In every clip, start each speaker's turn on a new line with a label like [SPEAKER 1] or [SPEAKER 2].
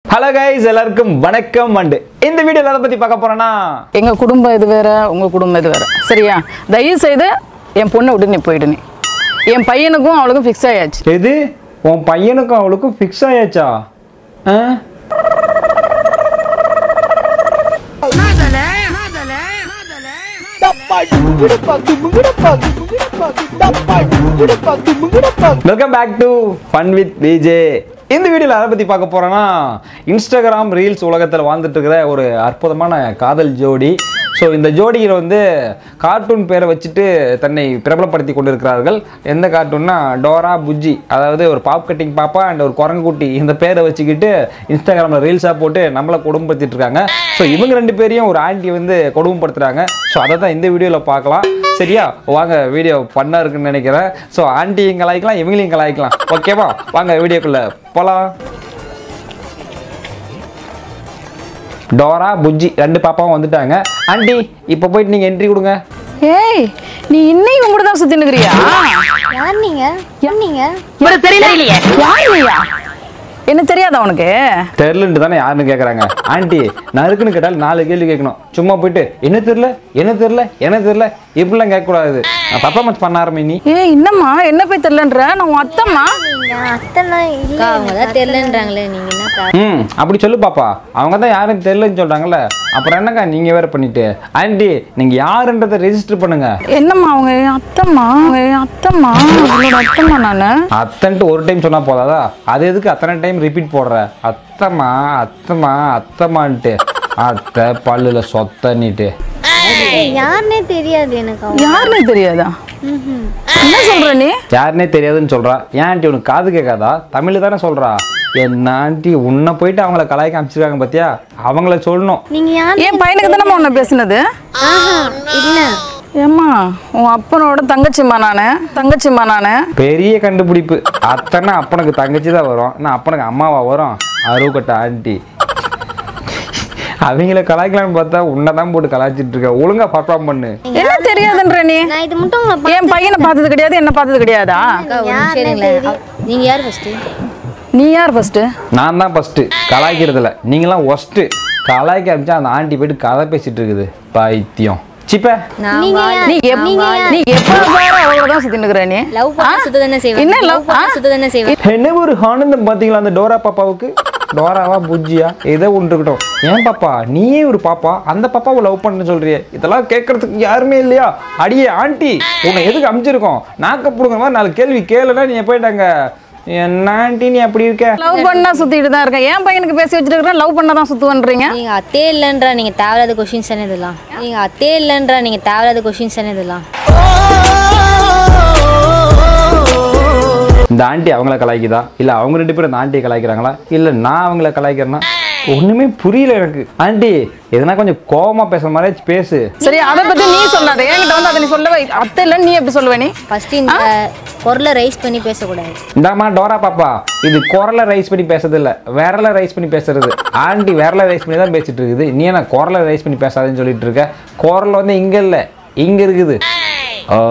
[SPEAKER 1] Hello guys எல்லாருக்கும் வணக்கம் and இந்த வீடியோல எதை பத்தி பார்க்க போறோம்னா
[SPEAKER 2] எங்க குடும்பம் இது வேற உங்க குடும்பம் இது வேற சரியா தயவு செய்து என் பொண்ணை விட்டு நீ போயிடு நீ என் பையனுக்கும் அவளுக்கும் ஃபிக்ஸ் ஆயாச்சு
[SPEAKER 1] எது உன் பையனுக்கும் அவளுக்கும் ஃபிக்ஸ் ஆயாச்சா ஆ? Welcome back to fun with VJ இந்த வீடியோவில் அதை பற்றி பார்க்க போகிறோன்னா இன்ஸ்டாகிராம் ரீல்ஸ் உலகத்தில் வாழ்ந்துட்டு இருக்கிற ஒரு அற்புதமான காதல் ஜோடி ஸோ இந்த ஜோடியில் வந்து கார்ட்டூன் பேரை வச்சுட்டு தன்னை பிரபலப்படுத்தி கொண்டிருக்கிறார்கள் எந்த கார்ட்டூன்னா டோரா புஜ்ஜி அதாவது ஒரு பாப் கட்டிங் பாப்பா அண்ட் ஒரு குரங்குக்குட்டி இந்த பேரை வச்சுக்கிட்டு இன்ஸ்டாகிராமில் ரீல்ஸாக போட்டு நம்மளை கொடுமைப்படுத்திட்டு இருக்காங்க ஸோ இவங்க ரெண்டு பேரையும் ஒரு ஆண்டி வந்து கொடுமைப்படுத்துகிறாங்க ஸோ அதை தான் இந்த வீடியோவில் பார்க்கலாம் சரியா வாங்க வீடியோ பண்ணா இருக்குன்னு நினைக்கிறேன் ஸோ ஆண்டியும் கலாய்க்கலாம் இவங்களையும் கலாய்க்கலாம் ஓகேவா வாங்க வீடியோக்குள்ள போலாம் டோரா புஜ்ஜி ரெண்டு பாப்பாவும் வந்துட்டாங்க ஆண்டி இப்போ போயிட்டு நீங்கள் என்ட்ரி கொடுங்க
[SPEAKER 2] ஏய் நீ இன்னைக்கு உங்க கூட தான் சுத்தி நிக்கிறியா
[SPEAKER 3] யார் நீங்க யார் நீங்க
[SPEAKER 2] இவரு தெரியல யார் நீயா என்ன தெரியாதா உனக்கு
[SPEAKER 1] தெரிலன்ட்டு தானே யாருன்னு கேட்குறாங்க ஆண்டி நறுக்குன்னு கேட்டால் நாலு கேள்வி கேட்கணும் சும்மா போயிட்டு என்ன தெரில என்ன தெரில என்ன தெரில இப்படிலாம் கேட்கக்கூடாது பர்ஃபார்மன்ஸ் பண்ண ஆரம்பி நீ
[SPEAKER 2] ஏய் என்னம்மா என்ன போய் தெரியலன்ற நான் உன் அத்தம்மா
[SPEAKER 3] நீங்க அத்தெல்லாம் இல்ல
[SPEAKER 4] அவங்க தான் தெரியலன்றாங்களே நீங்க என்னக்கா
[SPEAKER 1] ம் அப்படி சொல்லு பாப்பா அவங்க தான் யாரும் தெரிலன்னு சொல்கிறாங்கல்ல அப்புறம் என்னக்கா நீங்கள் வேற பண்ணிட்டு ஆண்டி நீங்கள் யாருன்றதை ரெஜிஸ்டர் பண்ணுங்க
[SPEAKER 2] என்னம்மா அவங்க என் அத்தம்மா அவங்க என் அத்தம்மா உன்னோட அத்தம்மா நானு
[SPEAKER 1] அத்தன்ட்டு ஒரு டைம் சொன்னா போதாதா அது எதுக்கு அத்தனை டைம் ரிப்பீட் போடுற அத்தம்மா அத்தம்மா அத்தம்மான்ட்டு அத்தை பல்லுல சொத்தன்னிட்டு
[SPEAKER 3] ஏய், யாருன்னே தெரியாது எனக்கு அவங்க
[SPEAKER 2] யாருன்னே தெரியாதா என்ன சொல்ற நீ
[SPEAKER 1] யாருனே தெரியாதுன்னு சொல்றா ஏன் ஆண்டி உனக்கு காது கேட்காதா தமிழ் தானே சொல்றா என்ன ஆண்டி உன்னை போயிட்டு அவங்கள கலாய்க்க அமைச்சிருக்காங்க பாத்தியா அவங்கள சொல்லணும்
[SPEAKER 3] நீங்க யார்
[SPEAKER 2] என் பையனுக்கு தானே உன்னை பேசுனது
[SPEAKER 3] ஆஹா இல்ல
[SPEAKER 2] ஏம்மா உன் அப்பனோட தங்கச்சிம்மா நானு தங்கச்சிம்மா நானு
[SPEAKER 1] பெரிய கண்டுபிடிப்பு அத்தனை அப்பனுக்கு தங்கச்சி தான் வரும் நான் அப்பனுக்கு அம்மாவா வரும் அருவுக்கட்ட ஆண்டி அவங்கள கலாய்க்கலாம்னு பார்த்தா உன்னை தான் போட்டு கலாய்ச்சிட்டு இருக்க ஒழுங்கா பர்ஃபார்ம் பண்ணு
[SPEAKER 2] என்ன தெரியாதுன்ற நீ
[SPEAKER 3] நான் இது மட்டும் உங்களை பா-
[SPEAKER 2] என் பையனை பார்த்தது கிடையாது என்ன பார்த்தது கிடையாதா
[SPEAKER 4] அக்கா ஒரு நிமிஷம் இருங்களேன் நீங்க யார் ஃபர்ஸ்ட்
[SPEAKER 2] நீ யார் ஃபர்ஸ்ட்
[SPEAKER 1] நான் தான் ஃபஸ்ட்டு கலாய்க்கிறதுல நீங்களாம் ஒஸ்ட்டு கலாய்க்க ஆரம்பிச்சா அந்த ஆண்டி போயிட்டு கதை பேசிட்டு இருக்குது பைத்தியம் சிப்ப
[SPEAKER 4] நான்
[SPEAKER 3] நீங்க
[SPEAKER 4] வாழ்-
[SPEAKER 2] நீ எப்ப நீ எப்ப பாரு அவளோட தான் சுத்தி நிக்கிற நீ
[SPEAKER 4] லவ் பண்ண சுத்த தானே செய்வேன்
[SPEAKER 2] என்ன
[SPEAKER 4] லவ்
[SPEAKER 2] love?
[SPEAKER 4] பண்ண
[SPEAKER 2] ஆ?
[SPEAKER 4] சுத்த தானே செய்வேன்
[SPEAKER 1] என்ன ஒரு ஆனந்தம் பார்த்தீங்களா அந்த டோரா பாப்பாவுக்கு டோராவா புஜ்ஜியா ஏதோ ஒன்று இருக்கட்டும் ஏன் பாப்பா நீயே ஒரு பாப்பா அந்த பாப்பாவை லவ் பண்ண சொல்றியே இதெல்லாம் கேட்கறதுக்கு யாருமே இல்லையா அடியே ஆண்டி உன்னை எதுக்கு அமைச்சிருக்கோம் நாக்க புடுங்க மாதிரி நாலு கேள்வி கேளுனா நீ போயிட்டாங்க என்ன ஆண்டி நீ அப்படி இருக்க
[SPEAKER 2] லவ் பண்ணா சுத்திட்டு தான் இருக்கேன் என் பையனுக்கு பேசி வச்சிட்டு இருக்கிறேன் லவ் பண்ணா தான் சுத்துவன்றீங்க
[SPEAKER 4] நீங்க அத்தே இல்லன்றா நீங்க தேவையில்லாத கொஸ்டின்ஸ் தானே இதெல்லாம் நீங்க அத்தே இல்லன்றா நீங்க தேவையில்லாத கொஸ்டின்ஸ் தானே இதெல்லாம்
[SPEAKER 1] இந்த ஆண்டி அவங்கள கலாய்க்குதா இல்லை அவங்க ரெண்டு பேரும் இந்த ஆண்டியை கலாய்க்கிறாங்களா இல்லை நான் அவங்கள கலாய்க்கிறேன்னா ஒன்றுமே புரியல எனக்கு ஆண்டி எதனா கொஞ்சம் கோவமா பேசுற மாதிரி பேசு
[SPEAKER 2] சரி அதை பத்தி நீ சொல்லாத என்கிட்ட வந்து அதை நீ சொல்லவே அத்தை இல்ல நீ எப்படி சொல்லுவ நீ
[SPEAKER 4] ஃபர்ஸ்ட் இந்த குரலை ரைஸ் பண்ணி பேசக்கூடாது
[SPEAKER 1] இந்தாம்மா டோரா பாப்பா இது குரலை ரைஸ் பண்ணி பேசுறது இல்ல விரல ரைஸ் பண்ணி பேசுறது ஆண்டி விரல ரைஸ் பண்ணி தான் பேசிட்டு இருக்குது நீ என்ன குரலை ரைஸ் பண்ணி பேசாதேன்னு சொல்லிட்டு இருக்க குரல் வந்து இங்க இல்ல இங்க இருக்குது ஓ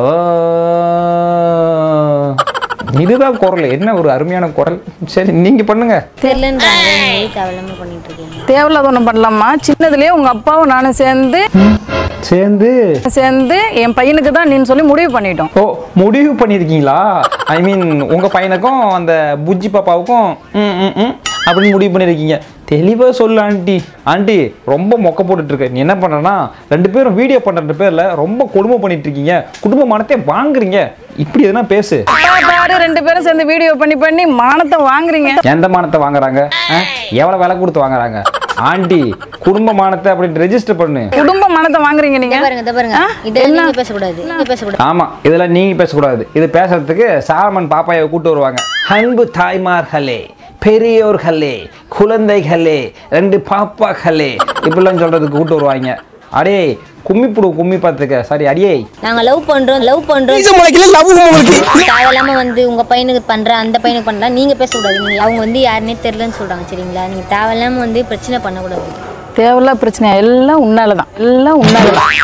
[SPEAKER 1] இதுதான் குரல் என்ன ஒரு அருமையான குரல் சரி நீங்க பண்ணுங்க
[SPEAKER 4] தெரியலன்றாங்க நீங்க தேவையில்லாம பண்ணிட்டு இருக்கீங்க
[SPEAKER 2] தேவையில்லாத ஒன்றும் பண்ணலாமா சின்னதுலயே உங்க அப்பாவும் நானும் சேர்ந்து
[SPEAKER 1] சேர்ந்து
[SPEAKER 2] சேர்ந்து என் பையனுக்கு தான் நீன்னு சொல்லி முடிவு பண்ணிட்டோம்
[SPEAKER 1] ஓ முடிவு பண்ணியிருக்கீங்களா ஐ மீன் உங்கள் பையனுக்கும் அந்த புஜ்ஜி பாப்பாவுக்கும் ம் ம் ம் அப்படின்னு முடிவு பண்ணியிருக்கீங்க தெளிவாக சொல்லு ஆண்டி ஆண்டி ரொம்ப மொக்க போட்டுட்டு இருக்க நீ என்ன பண்ணுறனா ரெண்டு பேரும் வீடியோ பண்ணுற பேரில் ரொம்ப கொடுமை பண்ணிட்டு இருக்கீங்க குடும்ப மானத்தை வாங்குறீங்க இப்படி எதுனா பேசு
[SPEAKER 2] அப்பா பாரு ரெண்டு பேரும் சேர்ந்து வீடியோ பண்ணி பண்ணி மானத்தை வாங்குறீங்க
[SPEAKER 1] எந்த மானத்தை வாங்குறாங்க ஆ? எவ்வளோ விலை கொடுத்து வாங்குறாங்க ஆண்டி குடும்ப மானத்தை அப்படின்னு ரெஜிஸ்டர் பண்ணு
[SPEAKER 2] குடும்ப மானத்தை வாங்குறீங்க நீங்க
[SPEAKER 4] இதை பாருங்க இதை பாருங்க இதெல்லாம் நீங்க பேசக்கூடாது நீங்க பேசக்கூடாது
[SPEAKER 1] ஆமா இதெல்லாம் நீங்க பேசக்கூடாது இது பேசுறதுக்கு சாலமன் பாப்பாயை கூட்டு வருவாங்க அன்பு தாய்மார்களே பெரியோர்களே குழந்தைகளே ரெண்டு பாப்பாக்களே இப்படிலாம் சொல்றதுக்கு கூட்டு வருவாங்க அடே கும்மி புடு கும்மி பார்த்துக்க சாரி அடியே
[SPEAKER 4] நாங்க லவ் பண்றோம் லவ் பண்றோம் தேவையில்லாம வந்து உங்க பையனுக்கு பண்ற அந்த பையனுக்கு பண்ற நீங்க பேசக்கூடாது நீங்க அவங்க வந்து யாருன்னே தெரியலன்னு சொல்றாங்க சரிங்களா நீங்க தேவையில்லாம வந்து பிரச்சனை பண்ணக்கூடாது
[SPEAKER 2] தேவையில்ல பிரச்சனை எல்லாம் உன்னால தான் எல்லாம் உன்னால தான்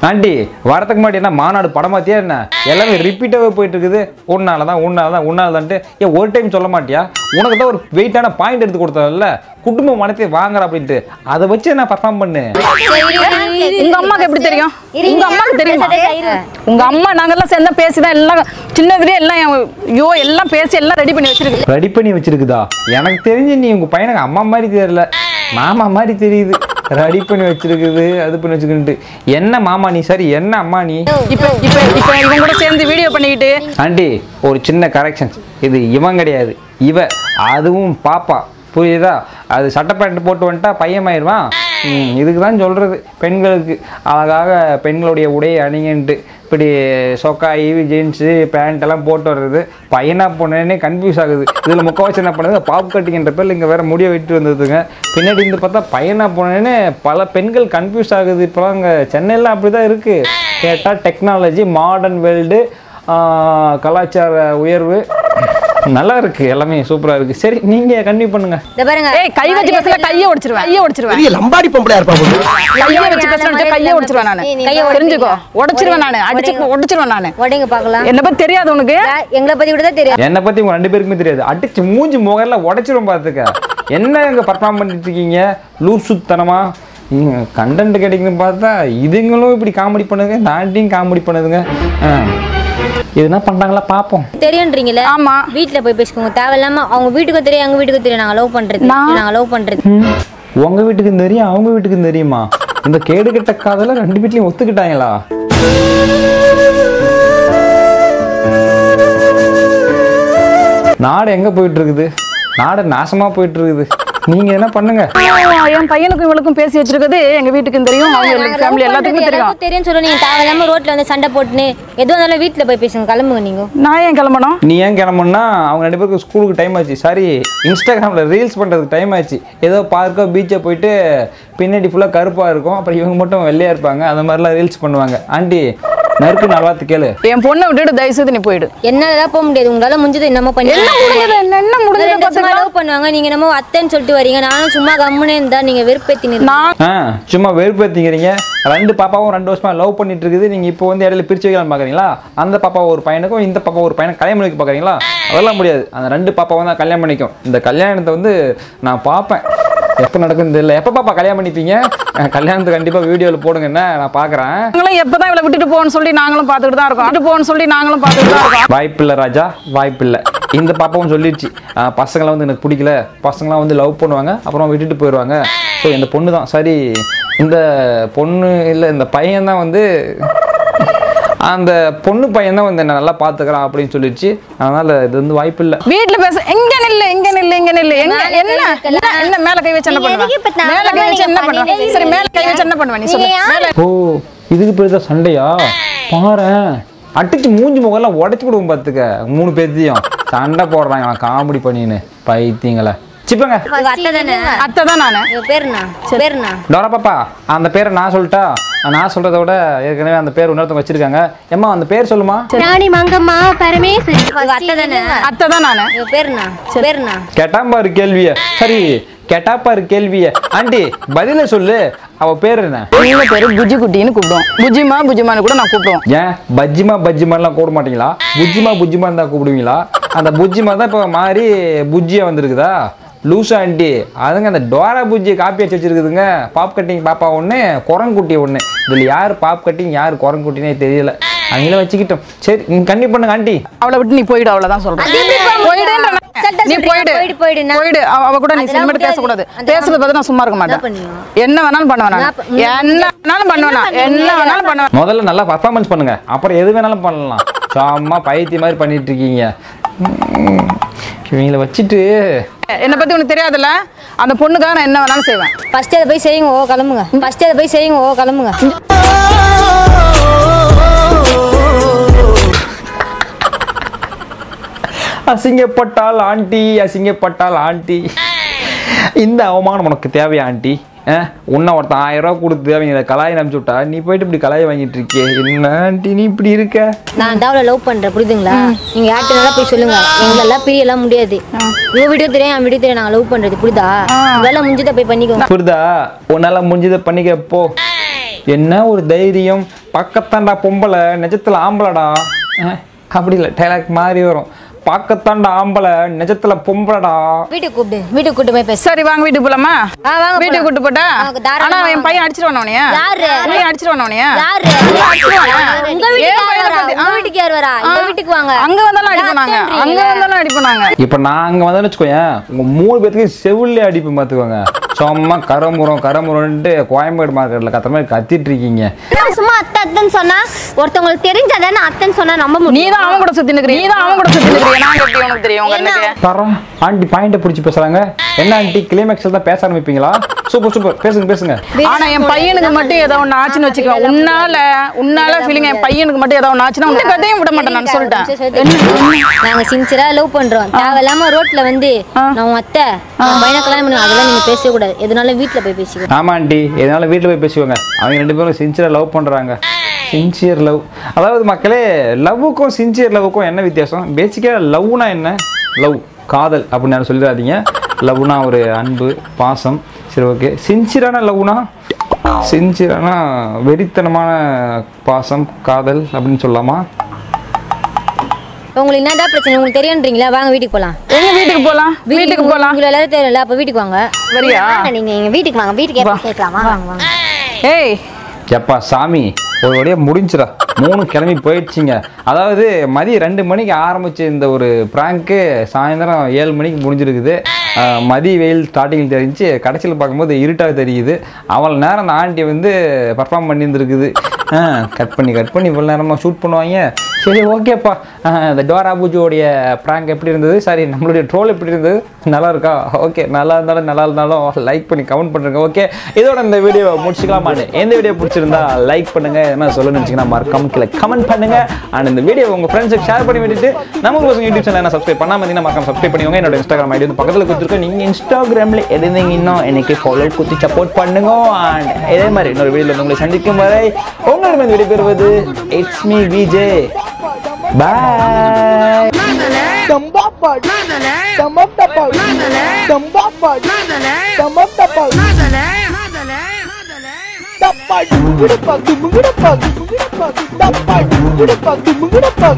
[SPEAKER 1] ஆண்டி வரதுக்கு முன்னாடி என்ன மாநாடு படமாத்தியா என்ன எல்லாமே ரிப்பீட்டாகவே போயிட்டு இருக்குது உன்னால தான் உன்னால தான் உன்னால தான்ட்டு ஏன் ஒரு டைம் சொல்ல மாட்டியா உனக்கு தான் ஒரு வெயிட்டான பாயிண்ட் எடுத்து கொடுத்தல குடும்ப மனத்தை வாங்குற அப்படின்ட்டு அதை வச்சு நான் பர்ஃபார்ம் பண்ணு
[SPEAKER 2] உங்க அம்மாக்கு எப்படி தெரியும் உங்க அம்மாக்கு தெரியுமா உங்க அம்மா நாங்கெல்லாம் சேர்ந்தா பேசிதான் எல்லாம் சின்னதுலயே எல்லாம் என்- ஐயோ எல்லாம் பேசி எல்லாம் ரெடி பண்ணி வச்சிருக்கு
[SPEAKER 1] ரெடி பண்ணி வச்சிருக்குதா எனக்கு தெரிஞ்சு நீ உங்க பையனுக்கு அம்மா மாதிரி தெரியல மாமா மாதிரி தெரியுது ரெடி பண்ணி வச்சிருக்குது அது பண்ணி வச்சுக்கிட்டு என்ன மாமா நீ சரி என்ன அம்மா நீ
[SPEAKER 2] இப்ப இப்ப இப்ப இவங்க கூட சேர்ந்து வீடியோ பண்ணிக்கிட்டு
[SPEAKER 1] ஆண்டி ஒரு சின்ன கரெக்ஷன்ஸ் இது இவன் கிடையாது இவ அதுவும் பாப்பா புரியுதா அது சட்டை பேண்ட் போட்டு வந்துட்டா பையன் ஆயிடுவான் ம், இதுக்கு தான் சொல்கிறது பெண்களுக்கு அழகாக பெண்களுடைய உடையை அணிங்கன்ட்டு இப்படி சொக்கா ஈவி ஜீன்ஸு பேண்ட் எல்லாம் போட்டு வர்றது பையனா பொண்ணுன்னே கன்ஃபியூஸ் ஆகுது இதில் முக்கவாசி என்ன பண்ணுது பாப் கட்டிங்கன்ற பேர் இங்கே வேற முடிய விட்டு வந்ததுங்க பின்னாடி இருந்து பார்த்தா பையனா பொண்ணுன்னு பல பெண்கள் கன்ஃபியூஸ் ஆகுது இப்போலாம் அங்கே சென்னையில் அப்படி தான் இருக்குது கேட்டால் டெக்னாலஜி மாடர்ன் வேர்ல்டு கலாச்சார உயர்வு நல்லா இருக்கு எல்லாமே சூப்பரா இருக்கு சரி நீங்க கண்டினியூ பண்ணுங்க
[SPEAKER 4] இந்த பாருங்க
[SPEAKER 2] ஏய் கை வச்சு பேசல கையை உடைச்சிருவேன் கையை உடைச்சிருவேன்
[SPEAKER 5] பெரிய லம்பாடி பொம்பளையா இருப்பா போல
[SPEAKER 2] கையை வச்சு பேசல கையை உடைச்சிருவேன் நானு
[SPEAKER 4] கையை
[SPEAKER 2] தெரிஞ்சுக்கோ உடைச்சிருவேன் நானு அடிச்சு உடைச்சிருவேன் நானு
[SPEAKER 4] உடைங்க பார்க்கலாம்
[SPEAKER 2] என்ன பத்தி தெரியாது உனக்கு
[SPEAKER 4] யா- எங்களை பத்தி கூட தான் தெரியும்
[SPEAKER 1] என்னை பத்தி உங்க ரெண்டு பேருக்குமே தெரியாது அடிச்சு மூஞ்சி முகல்ல உடைச்சிரும் பார்த்துக்க என்ன இங்க பர்ஃபார்ம் பண்ணிட்டு இருக்கீங்க லூசுத்தனமா கண்டென்ட் கிடைக்குதுன்னு பார்த்தா இதுங்களும் இப்படி காமெடி பண்ணுதுங்க நாட்டையும் காமெடி பண்ணுதுங்க ஆ. இது என்ன பண்றாங்களா பார்ப்போம்
[SPEAKER 4] தெரியுன்றீங்களே
[SPEAKER 2] ஆமா
[SPEAKER 4] வீட்ல போய் பேசிக்கோங்க தேவையில்லாம அவங்க வீட்டுக்கும் தெரியும் எங்க வீட்டுக்கும் தெரியும் நாங்க லவ் பண்றது
[SPEAKER 2] நான்-
[SPEAKER 4] நாங்க லவ் பண்றது
[SPEAKER 1] ம். உங்க வீட்டுக்கு தெரியும் அவங்க வீட்டுக்கு தெரியுமா இந்த கேடு கெட்ட காதல ரெண்டு வீட்லயும் ஒத்துக்கிட்டாங்களா நாடு எங்க போயிட்டு இருக்குது நாடு நாசமா போயிட்டு இருக்குது நீங்க என்ன பண்ணுங்க
[SPEAKER 2] ஆ, என் பையனுக்கும் இவளுக்கும் பேசி வச்சிருக்கிறது எங்க வீட்டுக்கும் தெரியும் அவங்க ஃபேமிலி எல்லாத்துக்குமே தெரியும்
[SPEAKER 4] தெரியும் சொல்ல நீங்க தேவையில்லாம ரோட்ல வந்து சண்டை போட்டுன்னு எதுவும் இருந்தாலும் வீட்ல போய் பேசுங்க கிளம்புங்க நீங்க
[SPEAKER 2] நான் ஏன் கிளம்பணும்
[SPEAKER 1] நீ ஏன் கிளம்புனா அவங்க ரெண்டு பேருக்கு ஸ்கூலுக்கு டைம் ஆச்சு சாரி இன்ஸ்டாகிராமில் ரீல்ஸ் பண்ணுறதுக்கு டைம் ஆச்சு ஏதோ பார்க்கோ பீச்சை போயிட்டு பின்னாடி ஃபுல்லாக கருப்பாக இருக்கும் அப்புறம் இவங்க மட்டும் வெள்ளையாக இருப்பாங்க அந்த மாதிரிலாம் ரீல்ஸ் பண்ணுவாங்க ஆண்டி நறுக்கு நல்வாத்து கேளு
[SPEAKER 2] என் பொண்ணை விட்டுட்டு தயவு செய்து நீ போயிடு
[SPEAKER 4] என்னால போக முடியாது உங்களால முடிஞ்சது என்னமோ பண்ணி
[SPEAKER 2] என்ன முடிஞ்சது என்ன என்ன முடிஞ்சது
[SPEAKER 4] ரெண்டு சும்மா லவ் பண்ணுவாங்க நீங்க என்னமோ அத்தைன்னு சொல்லிட்டு வரீங்க நானும் சும்மா கம்முனே இருந்தா நீங்க வெறுப்பேத்தி
[SPEAKER 2] நான்
[SPEAKER 1] ஆ சும்மா வெறுப்பேற்றிக்கிறீங்க ரெண்டு பாப்பாவும் ரெண்டு வருஷமா லவ் பண்ணிட்டு இருக்குது நீங்கள் இப்போ வந்து இடையில பிரிச்சு வைக்கலாம் பார்க்குறீங்களா அந்த பாப்பா ஒரு பையனுக்கும் இந்த பாப்பா ஒரு பையனை கல்யாணம் பண்ணிக்க பார்க்குறீங்களா அதெல்லாம் முடியாது அந்த ரெண்டு பாப்பாவும் தான் கல்யாணம் பண்ணிக்கும் இந்த கல்யாணத்தை வந்து நான் பார்ப்பேன் எப்போ நடக்குன்னு தெரியல எப்போ பாப்பா கல்யாணம் பண்ணிப்பீங்க அஹ் கல்யாணத்தை கண்டிப்பாக வீடியோவில் போடுங்க என்ன நான் பார்க்குறேன்
[SPEAKER 2] நாங்களும் எப்பதான் இவளை விட்டுட்டு போகணும்னு சொல்லி நாங்களும் பார்த்துட்டு தான் இருக்கோம் விட்டு போகணும்னு சொல்லி நாங்களும் பார்த்துட்டு தான் இருக்கோம்
[SPEAKER 1] வாய்ப்பில்லை ராஜா வாய்ப்பில்லை இந்த பாப்பாவும் சொல்லிடுச்சு ஆஹ் பசங்களாம் வந்து எனக்கு பிடிக்கல பசங்களாம் வந்து லவ் பண்ணுவாங்க அப்புறம் விட்டுட்டு போயிடுவாங்க ஸோ இந்த பொண்ணு தான் சரி இந்த பொண்ணு இல்லை இந்த பையன் தான் வந்து அந்த பொண்ணு பையன் தான் வந்து என்ன நல்லா பார்த்துக்கிறான் அப்படின்னு சொல்லிடுச்சு அதனால் இது வந்து வாய்ப்பில்லை
[SPEAKER 2] வீட்ல பேச எங்க நில்லு இங்க நில்லு இங்க நில்லு எங்க என்ன என்ன என்ன மேல கை வச்சு என்ன
[SPEAKER 3] நீங்க எதுக்கு இப்ப
[SPEAKER 2] பண்ணுவ மேல கை வச்சு என்ன பண்ணுவ சரி மேல கை வச்சு என்ன பண்ணுவ நீ சொல்லு மேல
[SPEAKER 1] ஓ இதுக்கு பேர் தான் சண்டையா பாரேன் அடிச்சு மூஞ்சி முகம்லாம் உடச்சி விடுவோம் பார்த்துக்க மூணு பேர்த்தையும் சண்டை போடுறாங்க நான் காமெடி பண்ணின்னு பைத்தியங்களை சிப்பங்க
[SPEAKER 4] உங்க அத்தை தானே
[SPEAKER 2] அத்தை தான் நானு
[SPEAKER 4] உங்க பேருண்ணா பேருண்ணா
[SPEAKER 1] டோரா பாப்பா அந்த பேரை நான் சொல்லிட்டா நான் சொல்றத விட ஏற்கனவே அந்த பேர் இன்னொருத்தவங்க வச்சிருக்காங்க ஏம்மா அந்த பேர் சொல்லுமா
[SPEAKER 3] ராணி மங்கம்மா பரமேஸ்வரி
[SPEAKER 4] உங்க அத்தை தானே
[SPEAKER 2] அத்தை தான் நானு
[SPEAKER 4] உங்க பேருண்ணா பேருண்ணா
[SPEAKER 1] கேட்டாம்பாரு கேள்விய சரி கேட்டாப்பாரு கேள்விய ஆண்டி பதில சொல்லு அவ பேர் என்ன
[SPEAKER 2] இவங்க பேரு புஜி குட்டின்னு கூப்பிடுவோம் புஜிமா புஜிமான்னு கூட நான் கூப்பிடுவோம்
[SPEAKER 1] ஏன் பஜ்ஜிமா பஜ்ஜிமாலாம் கூப்பிட மாட்டீங்களா புஜ்ஜிமா புஜ்ஜிமான்னு தான் கூப்பிடுவீங்களா அந்த புஜ்ஜிமா தான் இப்போ மாறி புஜ்ஜியா வந்திருக்குதா லூசா ஆண்டி அதுங்க அந்த டோரா புஜ்ஜி காப்பி அடிச்சு வச்சிருக்குதுங்க பாப் கட்டிங் பாப்பா ஒன்று குரங்குட்டி ஒன்று இதில் யார் பாப் கட்டிங் யார் குரங்குட்டினே தெரியல அவங்கள வச்சுக்கிட்டோம் சரி நீங்க கண்டிப்பாக பண்ணுங்க ஆண்டி
[SPEAKER 2] அவளை விட்டு நீ போயிடு அவ்வளவுதான் சொல்றேன் போயிடுன்ற நான்.
[SPEAKER 4] சட்டை
[SPEAKER 2] நீ
[SPEAKER 4] சொல்றீங்க,
[SPEAKER 2] போயிடு
[SPEAKER 4] போயிடு, போயிடுன்னா.
[SPEAKER 2] போயிடு அவ அவ கூட நீ
[SPEAKER 4] அதெல்லாம்
[SPEAKER 2] சினிமா
[SPEAKER 4] முடியாது.
[SPEAKER 2] பேசக்கூடாது
[SPEAKER 4] அதெல்லாம்
[SPEAKER 2] பேசுறது பார்த்து நான் சும்மா இருக்க மாட்டேன்
[SPEAKER 4] பண்ணுவீங்க?
[SPEAKER 2] என்ன வேணாலும் பண்ணுவேன் நான்
[SPEAKER 4] நான் ப-
[SPEAKER 2] என்ன வேணாலும் பண்ணுவேன் நான். என்ன வேணாலும் பண்ணுவேன்
[SPEAKER 1] முதல்ல நல்லா பர்ஃபார்மன்ஸ் பண்ணுங்க அப்புறம் எது வேணாலும் பண்ணலாம் சும்மா பைத்திய மாதிரி பண்ணிட்டு இருக்கீங்க உம், இவங்கள வச்சுட்டு
[SPEAKER 2] என்னை பத்தி உனக்கு தெரியாதுல்ல அந்த பொண்ணுக்காக நான் என்ன வேணாலும் செய்வேன்
[SPEAKER 4] ஃபர்ஸ்ட் அதை போய் செய்யுங்க ஓ கிளம்புங்க ஃபர்ஸ்ட் அதை போய் செய்யுங்க ஓ கிளம்புங்க
[SPEAKER 1] அசிங்கப்பட்டால் ஆண்டி அசிங்கப்பட்டால் ஆண்டி இந்த அவமானம் உனக்கு தேவையா ஆண்டி ஆ உன்னை ஒருத்தன் ஆயிரம் ரூபா கொடுத்து அவங்க கலாயை அனுப்பிச்சு விட்டா நீ போயிட்டு இப்படி கலாயை வாங்கிட்டு இருக்கியே என்ன ஆண்டி நீ இப்படி இருக்க
[SPEAKER 4] நான் தான் அவளை லவ் பண்றேன் புரியுதுங்களா நீங்க யார்கிட்ட போய் சொல்லுங்க எங்களெல்லாம் பிரியெல்லாம் முடியாது இவ வீடியோ தெரியும் என் வீடியோ தெரியும் நாங்க லவ் பண்றது புரியுதா வேலை முடிஞ்சதை போய் பண்ணிக்கோங்க
[SPEAKER 1] புரியுதா உன்னால முடிஞ்சதை பண்ணிக்க போ என்ன ஒரு தைரியம் பக்கத்தாண்டா பொம்பளை நிஜத்துல ஆம்பளடா அஹ், அப்படி இல்லை டைலாக் மாறி வரும் பார்க்கத்தாண்டா ஆம்பளை நிஜத்துல பொம்பளடா
[SPEAKER 4] வீட்டுக்கு கூப்பிடு வீட்டுக்கு கூப்பிட்டு போய் பேசு
[SPEAKER 2] சரி வாங்க வீட்டுக்கு போலாமா
[SPEAKER 4] ஆ, வாங்க
[SPEAKER 2] வீட்டுக்கு
[SPEAKER 4] போலாம்.
[SPEAKER 2] கூட்டு போட்டா
[SPEAKER 4] வாங்க, தாராளமா
[SPEAKER 2] ஆனா என்
[SPEAKER 4] வாங்க.
[SPEAKER 2] பையன் அடிச்சிருவானே உன்னைய
[SPEAKER 4] யாரு?
[SPEAKER 2] உன் பையன் அடிச்சிருவானே உன்னைய
[SPEAKER 4] யாரு உங்க வீட்டுக்கு
[SPEAKER 2] ஏன்
[SPEAKER 4] யார்
[SPEAKER 2] பையனை
[SPEAKER 4] வரா
[SPEAKER 2] பத்தி-
[SPEAKER 4] உங்க
[SPEAKER 2] ஆ.
[SPEAKER 4] வீட்டுக்கு யார் வரா இந்த
[SPEAKER 2] ஆ.
[SPEAKER 4] வீட்டுக்கு வாங்க
[SPEAKER 2] அங்க வந்தாலும் அடிப்போம் நாங்க அங்க
[SPEAKER 4] அத்தன்றீங்களே.
[SPEAKER 2] வந்தாலும் அடிப்போம் நாங்க
[SPEAKER 1] இப்போ நான் அங்கே வந்தேன்னு வச்சுக்கோயேன் உங்கள் மூணு பேத்துக்கு செவிலே அடிப்பு பார்த்துக்கோங்க சும்மா கரமுறம் கரமுறன்ட்டு கோயம்பேடு மார்க்கெட்டில் கத்துற மாதிரி கத்திட்டு இருக்கீங்க
[SPEAKER 4] நான் சும்மா அத்தை அத்தைன்னு சொன்னா ஒருத்தவங்களுக்கு தெரிஞ்சாதானே அத்தைன்னு சொன்னா நம்ப
[SPEAKER 2] நீ
[SPEAKER 4] முடியும்
[SPEAKER 2] தான் அவன் கூட சுத்தி நிக்கிற நீ தான் அவன் கூட சுத்தி நிக்கிற நான் எப்படி உனக்கு தெரியும் உங்க அண்ணனுக்கு
[SPEAKER 1] தரோம் ஆண்டி பாயிண்ட்டை பிடிச்சி பேசுகிறாங்க என்ன ஆண்டி கிளைமேக்ஸில் தான் பேச ஆரம்பிப்பீங்களா சூப்பர் சூப்பர் பேசுங்க பேசுங்க
[SPEAKER 2] ஆனா என் பையனுக்கு மட்டும் ஏதோ ஒண்ணு ஆச்சுன்னு வச்சுக்கோ உன்னால உன்னால ஃபீலிங் என் பையனுக்கு மட்டும் ஏதோ ஒண்ணு ஆச்சுன்னா உன்னை கதையும் விட மாட்டேன் நான் சொல்லிட்டேன்
[SPEAKER 4] நாங்க சின்சியரா லவ் பண்றோம் தேவையில்லாம ரோட்ல வந்து நான் உன் அத்தை உன் பையனை கல்யாணம் பண்ணுவேன் அதெல்லாம் நீங்க பேசவே கூடாது எதுனாலும் வீட்ல போய் பேசிக்கோ
[SPEAKER 1] ஆமா ஆண்டி இதனால வீட்டில் போய் பேசுவாங்க அவங்க ரெண்டு பேரும் சின்சியராக லவ் பண்ணுறாங்க சின்சியர் லவ் அதாவது மக்களே லவ்வுக்கும் சின்சியர் லவ்வுக்கும் என்ன வித்தியாசம் பேசிக்காக லவ்னா என்ன லவ் காதல் அப்படின்னு யாரும் சொல்லிடாதீங்க லவ்னா ஒரு அன்பு பாசம் சரி ஓகே சின்சியரான லவ்னா சின்சியரான வெறித்தனமான பாசம் காதல் அப்படின்னு சொல்லலாமா
[SPEAKER 4] உங்களுக்கு என்னதான் பிரச்சனை உங்களுக்கு தெரியுன்றீங்களா வாங்க வீட்டுக்கு போலாம்
[SPEAKER 2] எங்க வீட்டுக்கு போலாம் வீட்டுக்கு போலாம்
[SPEAKER 4] உங்களுக்கு எல்லாரும் தெரியல அப்ப வீட்டுக்கு வாங்க
[SPEAKER 2] வரியா
[SPEAKER 4] வாங்க, நீங்க எங்க வீட்டுக்கு வாங்க வீட்டுக்கு எப்ப கேட்கலாம் வாங்க வாங்க
[SPEAKER 2] ஏய்
[SPEAKER 1] எப்பா சாமி ஒரு வழியாக முடிஞ்சிடா மூணு கிளம்பி போயிடுச்சிங்க அதாவது மதியம் ரெண்டு மணிக்கு ஆரம்பிச்ச இந்த ஒரு ப்ராங்க்கு சாயந்தரம் ஏழு மணிக்கு முடிஞ்சிருக்குது ஆஹ் மதிய வெயில் ஸ்டார்டிங்கில் தெரிஞ்சு கடைசியில் பார்க்கும்போது இருட்டாக தெரியுது அவ்வளோ நேரம் அந்த ஆண்டி வந்து பர்ஃபார்ம் பண்ணியிருந்துருக்குது கட் பண்ணி கட் பண்ணி இவ்வளோ நேரமாக ஷூட் பண்ணுவாங்க சரி ஓகேப்பா இந்த டோரா பூஜோடைய ப்ராங்க் எப்படி இருந்தது சாரி நம்மளுடைய ட்ரோல் எப்படி இருந்தது நல்லா இருக்கா ஓகே நல்லா இருந்தாலும் நல்லா இருந்தாலும் லைக் பண்ணி கமெண்ட் பண்ணுறேங்க ஓகே இதோட இந்த வீடியோ முடிச்சுக்கலாமான்னு எந்த வீடியோ பிடிச்சிருந்தா லைக் பண்ணுங்க என்ன சொல்ல நினச்சிங்கன்னா மறக்காம கீழே கமெண்ட் பண்ணுங்க அண்ட் இந்த வீடியோ உங்க ஃப்ரெண்ட்ஸுக்கு ஷேர் பண்ணி விட்டுட்டு நம்ம பசங்க யூடியூப் சேனல் என்ன சப்ஸ்கிரைப் பண்ணாம இருந்தீங்கன்னா மறக்காம சப்ஸ்கிரைப் பண்ணிக்கோங்க என்னோட இன்ஸ்டாகிராம் ஐடி வந்து பக்கத்தில் கொடுத்துருக்கோம் நீங்கள் இன்ஸ்டாகிராமில் இருந்தீங்க இன்னும் எனக்கு ஃபாலோ குத்தி சப்போர்ட் பண்ணுங்க அண்ட் இதே மாதிரி இன்னொரு வீடியோவில் உங்களை சந்திக்கும் வரை உங்களிடம் வீடியோ பெறுவது it's me VJ bye
[SPEAKER 5] Dapat,